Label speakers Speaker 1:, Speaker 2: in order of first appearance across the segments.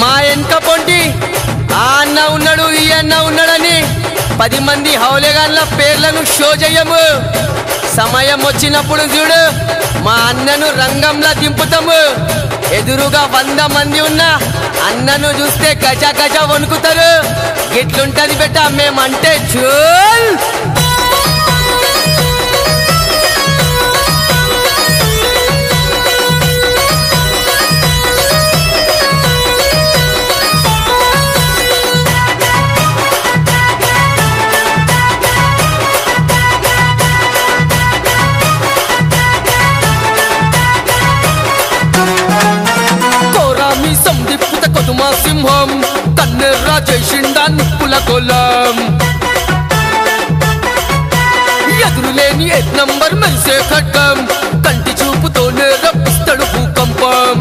Speaker 1: మా వెనక పొంటి ఆ అన్న ఉన్నాడు ఈ అన్న ఉన్నాడని పది మంది హౌలేగాన్ల పేర్లను షో చెయ్యము సమయం వచ్చినప్పుడు చూడు మా అన్నను రంగంలో దింపుతాము ఎదురుగా వంద మంది ఉన్నా అన్నను చూస్తే గజ గజ వణుకుతారు ఎట్లుంటది బెట్ట మేమంటే చూల్ కోరామి సందిప్పుత కొదుమా సింహం కన్నెర్ర చేసిండా నిప్పుల కొలం ఎదురులేని ఎట్ నంబర్ మెరిసే ఖడ్గం కంటి చూపుతోనే రప్పిస్తాడు భూకంపం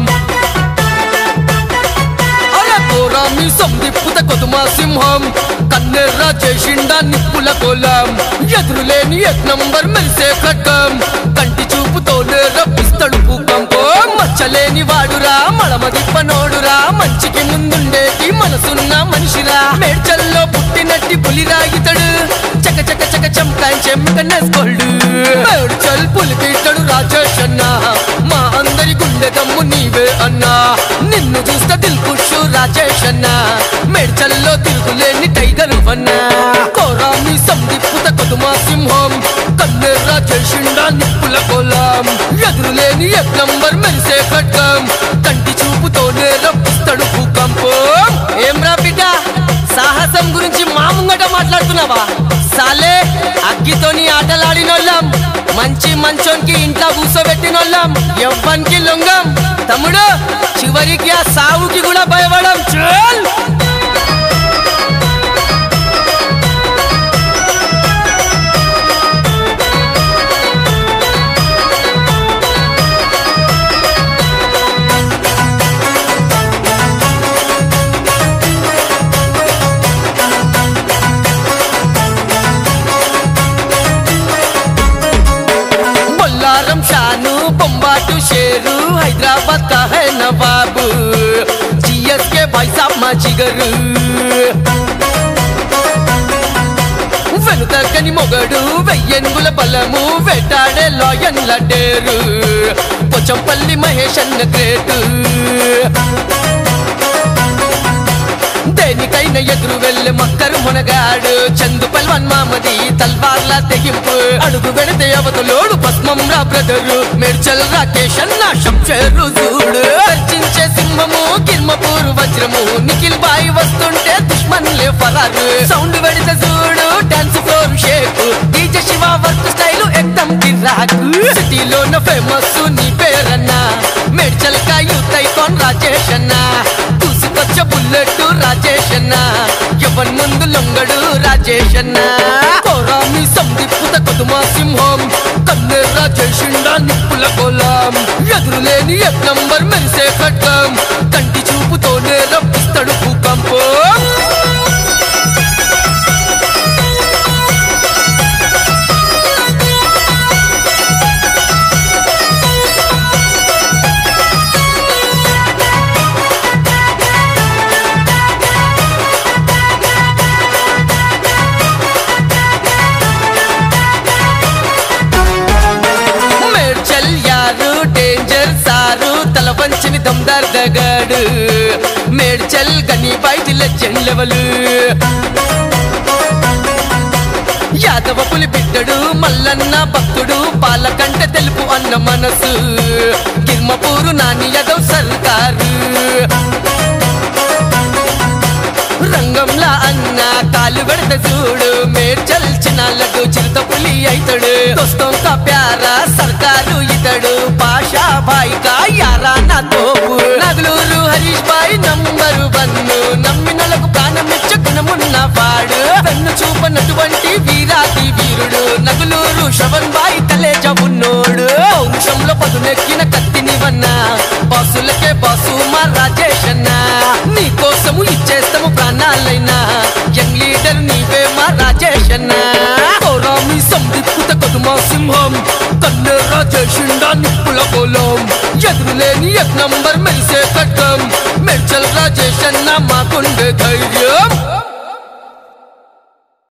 Speaker 1: అలా కోరామి సందిప్పుత కొదుమా సింహం కన్నెర్ర చేసిండా నిప్పుల కొలం ఎదురులేని ఎట్ నంబర్ మెరిసే ఖడ్గం కంటి చూపుతోనే రప్పిస్తాడు భూకంపం మచ్చలేని వాడురా మడమదిప్పనోడురా మంచికి ముందుండేటి మనసున్న మనిషిరా మేడ్చల్లో పుట్టినట్టి పులిరా ఇతడు చక చక చక చంకాంచే మెకనేసుకోల్డు మేడ్చల్ పులికిట్టడు రాజేష్ అన్నా మా అందరి గుండె దమ్ము నీవే అన్నా నిన్ను చూస్తే దిల్ ఖుషు రాజేష్ అన్నా మేడ్చల్లో తిరుగులేని టైగర్ అన్నా కోరామి సందిప్పుత కొదుమా సింహం కన్నెర్ర చేసిండా నిప్పుల కోలం ఎదురులేని ఎక్ నంబర్ మెరిసే ఖడ్గం కంటి చూపుతోనే రప్పిస్తాడు భూకంపం ఏం రా బిడ్డ సాహసం గురించి మా ముంగట మాట్లాడుతున్నావా సాలే అగ్గితోని ఆటలాడినోళ్ళం మంచి మంచోనికి ఇంట్లో కూర్చోబెట్టినోళ్ళం ఎవ్వనికి లొంగం తమ్ముడు చివరికి ఆ సావుకి కూడా భయపడం చూల్ బొల్లారం షాను బొంబాటు షేరు హైదరాబాద్ కా హై నవాబు జిఎస్ के भाई साहब మా జిగరు వెనుకని మొగడు వెయ్యన్గుల బలము వేటాడే లాయన్ల డేరు పొచ్చంపల్లి మహేష్ అన్న గ్రేటు దేనికైనా ఎదురు వెళ్ళే మక్కరు మునగాడు చందు పల్వన్ మామది తల్వార్ల తెగింపు అడుగు పెడితే అవతలోడు భస్మం రా బ్రదరు మెర్చల్ రాకేష్ అన్న శంషేరు చూడు గర్జించే సింహము కిర్మపూరు వజ్రము నిఖిల్ బాయి వస్తుంటే దుష్మన్లే ఫరారు సౌండ్ పెడితే చూడు dance floor shake DJ Shiva work style ఎక్దమ్ కిరాక్ సిటీలోన ఫేమస్ నీ పేరన్నా మెడ్చల్ కా యూత్ ఐకాన్ రాజేష్ అన్న దూసుకొచ్చ బుల్లెట్ రాజేష్ అన్న ఎవన్ ముందు లొంగడు రాజేష్ అన్న కోరామి సందిప్పుత కొదుమా సింహం కన్నెర్ర చేసిండా నిప్పుల కోలం ఎదురులేని ఎక్ నంబర్ మెరిసే ఖడ్గం కంటి చూపుతోనే రప్పిస్తాడు భూకంపం మేడ్చల్ యారు డేంజర్ సారు తల వంచిని దమ్దార్ దగాడు మేడ్చల్ గని బయటి లెజెండ్ లెవెల్ యాదవ పులి బిడ్డడు మల్లన్న భక్తుడు పాలకంట తెలుపు అన్న మనసు కిర్మపూరు నాని యాదవ్ సర్కారు రంగంలా అన్న కాలు పెడత చూడు మేడ్చల్ చిన్నాళ్ళకు చిరుత పులి అయితడు దోస్తం కా ప్యారా సర్కారు ఇతడు పాషా బాయ్ కా యారా నా తోపు Nagaluru Harish boy number one నమ్మినలకు ప్రాణమిచ్చ గుణమున్న వాడు వెన్ను చూపనటువంటి వీరాది వీరుడు నగులూరు శ్రవణ్ బాయ్ కలేజ ఉన్నోడు వంశంలో పదునెక్కిన కత్తినివన్నా బాసులకే బాసు మా రాజేష్ అన్నా నీ కోసము ఇచ్చేస్తాము ప్రాణాలైనా యంగ్ లీడర్ నీవే మా రాజేష్ అన్నా కోరామి సందిప్పుత కొదుమా సింహం కన్నెర్ర చేసిండా నిప్పుల కోలం ఎదురులేని ఎక్ నంబర్ మెరిసే కట్టం మెడ్చల్ రాజేష్ మహేష్ అన్న మాకుండే ధైర్యం